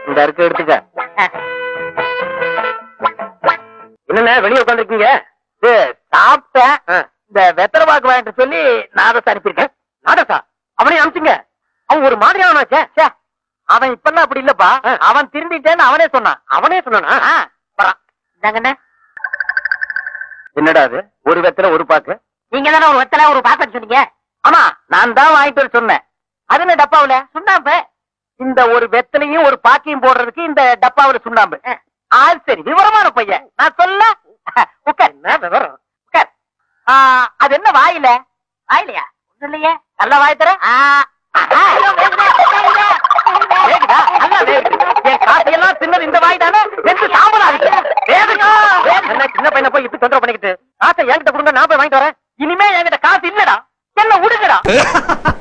இந்த இருக்கு எடுத்துக்க என்னண்ணே வெளியே உட்காந்துருக்கீங்க சாப்பிட்டேன் இந்த வெத்தலை பாக்கு வாங்கிட்டு சொல்லி நாதஸ் அனுப்பியிருக்கேன் நாதஸா அவனையும் அனுப்பிச்சுங்க அவன் ஒரு மாதிரியானே அவன் இப்பெல்லாம் அப்படி இல்லப்பா அவன் திருந்திட்டேன்னு அவனே சொன்னான் அவனே சொன்னானா வரான் இந்தாங்கண்ணே என்னடா அது ஒரு வெத்தலை ஒரு பாக்கு நீங்க தானே ஒரு வெத்தலை ஒரு பாக்கெட் சொன்னீங்க ஆமா நான் தான் வாங்கிட்டு வர சொன்னேன் அது என்ன டப்பாவுல சுண்ணாம்பு இந்த ஒரு வெத்தலையும் ஒரு பாக்கையும் போடுறதுக்கு இந்த டப்பாவுல சுண்ணாம்பு ஆள் சரி விவரமான பையன் நான் சொல்ல உட்கார் என்ன விவரம் உட்கார் ஆ, அது என்ன வாயில வாயிலையா ஒண்ணும் இல்லையே நல்ல வாய் தர ஆ, ஆ, ஐயோ, வேகுதே, வேகுதே, வேகுதே. வேகுதா நல்லா வேகுது என் காசையெல்லாம் தின்னது இந்த வாய் தானே வெந்து சாம்பல் ஆகுது வேகுதா வேகு. என்ன சின்ன பையனை போய் இப்படி தொந்தரவு பண்ணிக்கிட்டு காசை என்கிட்ட கொடுங்க நான் போய் வாங்கிட்டு வரேன் இனிமே என்கிட்ட காசு இல்லடா என்ன விடுங்கடா